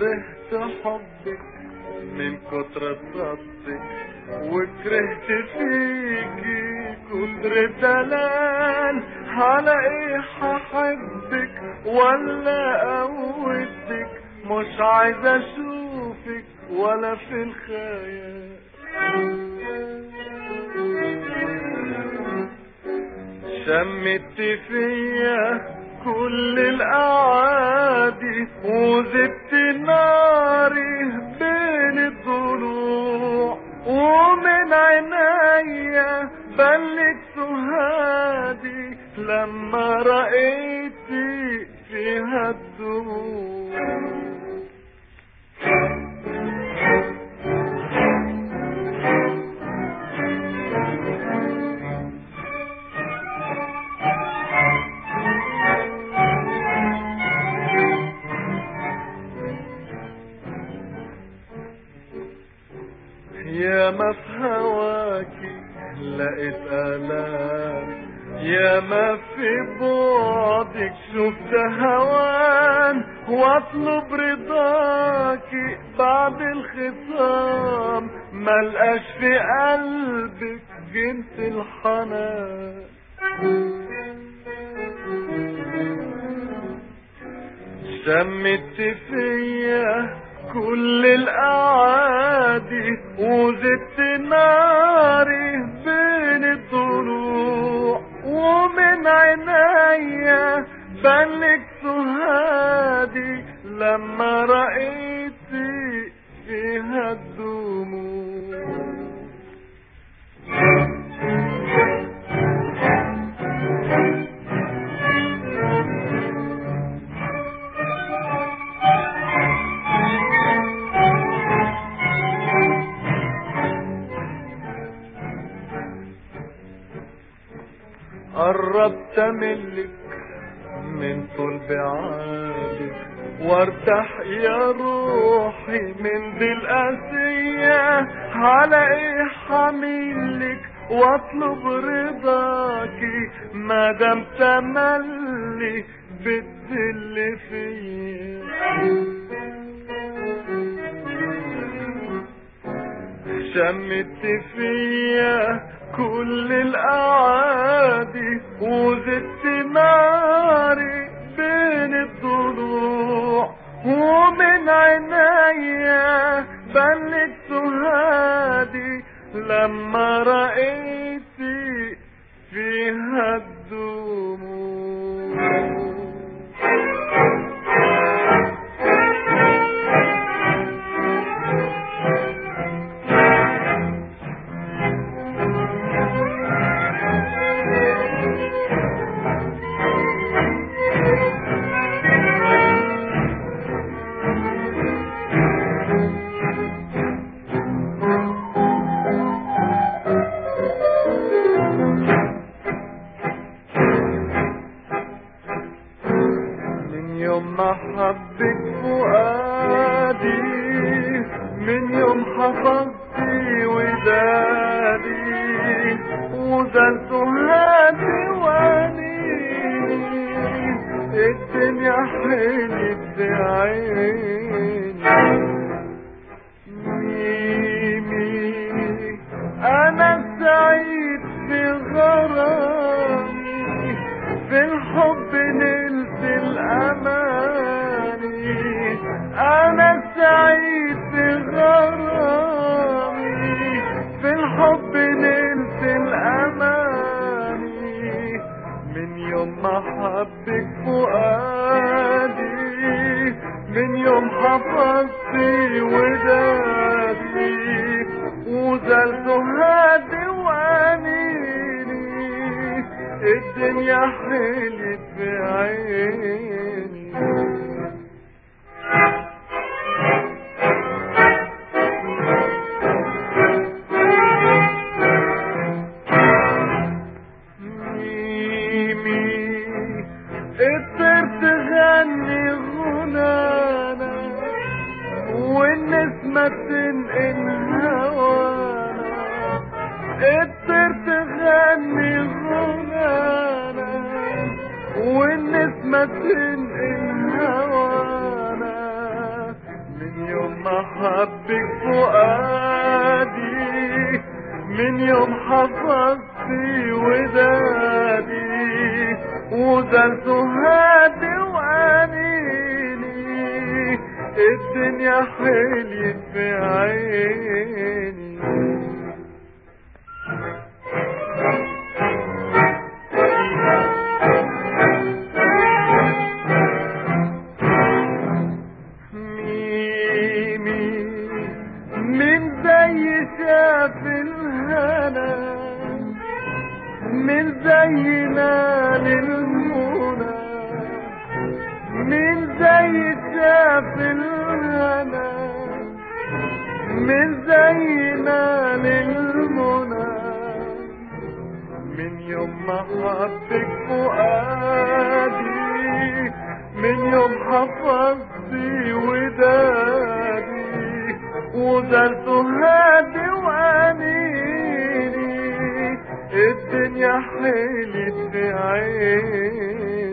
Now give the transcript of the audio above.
كرهت حبك من كتر صدك وكرهت فيكي كتر دلال على ايه هحبك ولا اودك مش عايز اشوفك ولا في الخيال شمت فيا كل الاعادي وزدت ناري بين الضلوع ومن عينيا بلت سهادي لما رأيتي فيها الدموع يا ما في هواكي لقيت آلام يا ما في بعدك شفت هوان واطلب رضاكي بعد الخصام ملقاش في قلبك جنس الحنان شمت فيا كل الاعادي وزدت ناري بين الضلوع ومن عينيا بلك سهادي لما رأيتي فيها الدموع قربت املك من طول بعادك وارتاح يا روحي من دي القاسية على ايه حميلك واطلب رضاكي ما دام تملي بتذل فيا شمت فيا كل الاعادي وزدت ناري بين الضلوع ومن عينيا بلت سهادي لما رأيتي فيها الدموع من يوم ما حبك فؤادي من يوم حفظتي ودادي وزلت هادي وانيني الدنيا حلت بعيني ميمي انا سعيد في غرامي في الحب نلت الاماني انا سعيد في غرامي في الحب نلت الاماني من يوم ما حبك فؤادي من يوم حفظتي ودادي وزلت هادي وانيني الدنيا حلت في عيني ميمي الطير تغني غنانا والنسمة تنقل هوانا الطير تغني غنانا والنسمة تنقل هوانا من ما حبك فؤادي من يوم حفظتي ودادي وزلت هادي وانيني الدنيا حليت في عيني ميمي من زي شاف الهنا من زينا للمنى من زي شاف الهنا من زينا للمنى من يوم ما حبك فؤادي من يوم حفظتي ودادي وزلت هادي وانيني الدنيا حلت في عيني